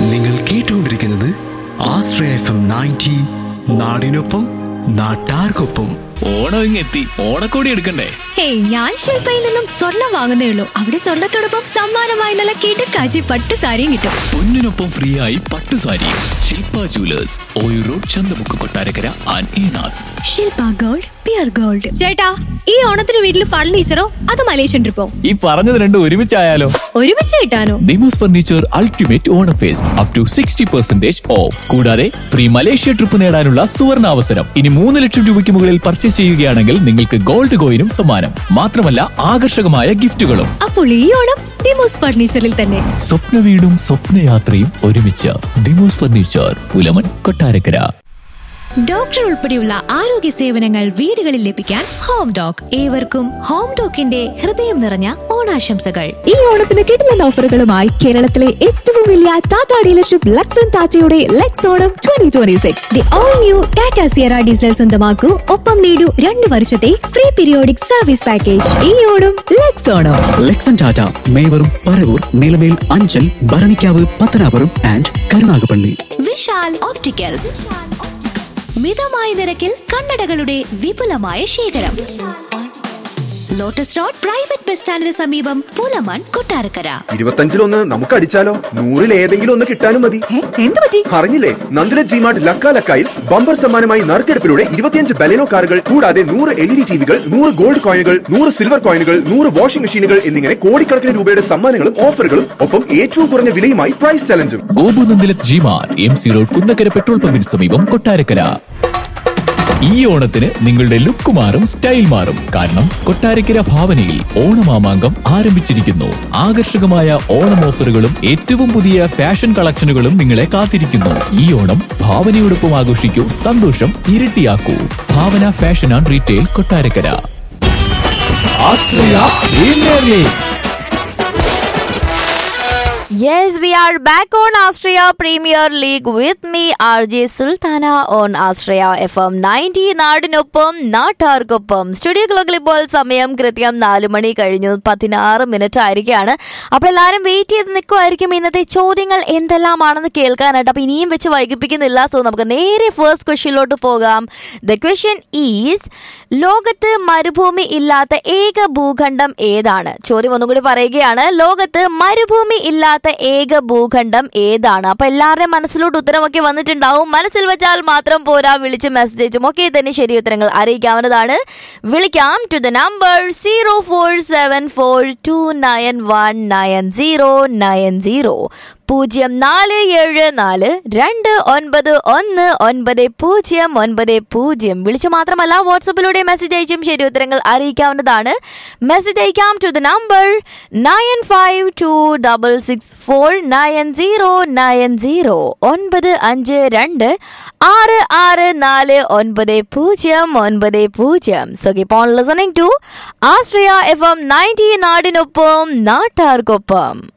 നിങ്ങൾ കേട്ടുകൊണ്ടിരിക്കുന്നത് ആശ്രയ F M ninety നാടിനൊപ്പം നാട്ടാർക്കൊപ്പം ഓണം ഇങ്ങെത്തി ഓണക്കോടി എടുക്കണ്ടേ ഹേയ് ഞാൻ ശില്പയിൽ നിന്നും സ്വർണം വാങ്ങുന്നേ ഉള്ളൂ അവിടെ സ്വർണത്തോടൊപ്പം സമ്മാനമായി നല്ല കിടക്കാച്ചി പട്ട് സാരിയും കിട്ടും പൊന്നിനൊപ്പം ഫ്രീ ആയി പട്ടു സാരിയും ശില്പ ജുവലേഴ്സ് ഓയു road Chanthamukku Kottarakkara and Enath Shilpa gold pure gold ചേട്ടാ ഈ ഓണത്തിന് വീട്ടിൽ ഫർണിച്ചറോ അത് മലേഷ്യൻ ട്രിപ്പോ ഈ പറഞ്ഞത് രണ്ടും ഒരുമിച്ചായാലോ ഒരുമിച്ച് കിട്ടാനോ Nimos furniture ultimate Onam fest up to sixty percentage off കൂടാതെ ഫ്രീ മലേഷ്യ ട്രിപ്പ് നേടാനുള്ള സുവർണ അവസരം ഇനി മൂന്ന് ലക്ഷം രൂപയ്ക്ക് മുകളിൽ പർച്ചേസ് ചെയ്യുകയാണെങ്കിൽ നിങ്ങൾക്ക് ഗോൾഡ് കോയിനും സമ്മാനം മാത്രമല്ല ആകർഷകമായ ഗിഫ്റ്റുകളും അപ്പോൾ ഈ ഓണം ഡിമോസ് ഫർണിച്ചറിൽ തന്നെ സ്വപ്ന വീടും സ്വപ്നയാത്രയും ഒരുമിച്ച് Dimos furniture Pulamon Kottarakkara doctor ഉൾപ്പെടെയുള്ള ആരോഗ്യ സേവനങ്ങൾ വീടുകളിൽ ലഭിക്കാൻ ഹോം ഡോക് ഏവർക്കും ഹോം ഡോക്കിന്റെ ഹൃദയം നിറഞ്ഞ ഓണാശംസകൾ ഈ ഓണത്തിന് കിടിലൻ ഓഫറുകളുമായി കേരളത്തിലെ ഏറ്റവും വലിയ ടാറ്റ ഡീലർഷിപ്പ് ലക്സൺ ടാറ്റയുടെ Lex Onam twenty twenty six the all new Tata Sierra diesel സ്വന്തമാക്കൂ ഒപ്പം നേടൂ രണ്ട് വർഷത്തെ ഫ്രീ പീരിയോഡിക് സർവീസ് പാക്കേജ് ഈ ഓണം ലെക്സ് ഓണം ലെക്സൺ ടാറ്റ മേവറും പരവൂർ നിലമേൽ അഞ്ചൽ ഭരണിക്കാവ് പത്തനാപുരം ആൻഡ് കരുനാഗപ്പള്ളി വിശാൽ ഓപ്റ്റിക്കൽസ് മിതമായ നിരക്കിൽ കണ്ണടകളുടെ വിപുലമായ ശേഖരം ലോട്ടസ് റോഡ് പ്രൈവറ്റ് ബസ് സ്റ്റാൻഡിന് സമീപം പൂലമാൻ കൊട്ടാരക്കര ഇരുപത്തഞ്ചിലൊന്ന് നമുക്ക് അടിച്ചാലോ നൂറിൽ ഏതെങ്കിലും ഒന്ന് കിട്ടാനും മതി എന്ത് പറ്റി അറിഞ്ഞില്ലേ നന്ദില ജിമാർട്ട് ലക്ക ലക്കായിൽ ബമ്പർ സമ്മാനമായി നറുക്കെടുപ്പിലൂടെ ഇരുപത്തിയഞ്ച് ബലെനോ കാറുകൾ കൂടാതെ നൂറ് എൽ ഇ ഡി ടിവികൾ നൂറ് ഗോൾഡ് കോയിനുകൾ നൂറ് സിൽവർ കോയിനുകൾ നൂറ് വാഷിംഗ് മെഷീനുകൾ എന്നിങ്ങനെ കോടിക്കണക്കിന് രൂപയുടെ സമ്മാനങ്ങളും ഓഫറുകളും ഒപ്പം ഏറ്റവും കുറഞ്ഞ വിലയുമായി പ്രൈസ് ചലഞ്ചും Gopunandilath G mart M C road Kunnakkara petrol പമ്പിന് സമീപം കൊട്ടാരക്കര ഈ ഓണത്തിന് നിങ്ങളുടെ ലുക്ക് മാറും സ്റ്റൈൽ മാറും കാരണം കൊട്ടാരക്കര ഭാവനയിൽ ഓണമാമാങ്കം ആരംഭിച്ചിരിക്കുന്നു ആകർഷകമായ ഓണം ഓഫറുകളും ഏറ്റവും പുതിയ ഫാഷൻ കളക്ഷനുകളും നിങ്ങളെ കാത്തിരിക്കുന്നു ഈ ഓണം ഭാവനയോടൊപ്പം ആഘോഷിക്കൂ സന്തോഷം ഇരട്ടിയാക്കൂ Bhavana fashion and retail Kottarakkara Ashraya premier league Yes, we are back on Austria Premier League with me, RJ Sultana on Austria FM 90 നാടിനൊപ്പം നാട്ടാർക്കൊപ്പം സ്റ്റുഡിയോ ക്ലോക്കിൽ ഇപ്പോൾ സമയം കൃത്യം നാല് മണി കഴിഞ്ഞു പതിനാറ് മിനിറ്റ് ആയിരിക്കുകയാണ് അപ്പോൾ എല്ലാവരും വെയിറ്റ് ചെയ്ത് നിൽക്കുമായിരിക്കും ഇന്നത്തെ ചോദ്യങ്ങൾ എന്തെല്ലാമാണെന്ന് കേൾക്കാനായിട്ട് അപ്പോൾ ഇനിയും വെച്ച് വൈകിപ്പിക്കുന്നില്ല സോ നമുക്ക് നേരെ ഫസ്റ്റ് ക്വസ്റ്റ്യനിലോട്ട് പോകാം ദ ക്വസ്റ്റ്യൻ ഈസ് ലോകത്ത് മരുഭൂമി ഇല്ലാത്ത ഏക ഭൂഖണ്ഡം ഏതാണ് ചോദ്യം ഒന്നും കൂടി പറയുകയാണ് ലോകത്ത് മരുഭൂമി ഇല്ലാത്ത ഏക ഭൂഖണ്ഡം ഏതാണ് അപ്പൊ എല്ലാവരുടെയും മനസ്സിലോട്ട് ഉത്തരമൊക്കെ വന്നിട്ടുണ്ടാവും മനസ്സിൽ വെച്ചാൽ മാത്രം പോരാ വിളിച്ച് മെസ്സേജ് അയച്ചും ഒക്കെ തന്നെ ശരി ഉത്തരങ്ങൾ അറിയിക്കാവുന്നതാണ് വിളിക്കാം to the number zero four seven four two nine one nine zero nine zero പൂജ്യം നാല് ഏഴ് നാല് രണ്ട് ഒൻപത് ഒന്ന് ഒൻപത് പൂജ്യം ഒൻപത് പൂജ്യം വിളിച്ചു മാത്രമല്ല വാട്സപ്പിലൂടെ മെസ്സേജ് അയച്ചും ശരി ഉത്തരങ്ങൾ അറിയിക്കാവുന്നതാണ് മെസ്സേജ് അയക്കാം to the number nine five two double six four nine zero nine zero ഒൻപത് അഞ്ച് രണ്ട് ആറ് ആറ് നാല് ഒൻപത് പൂജ്യം ഒൻപത് പൂജ്യം so keep on listening to Astria F M ninety നാടിനൊപ്പം നാട്ടാർക്കൊപ്പം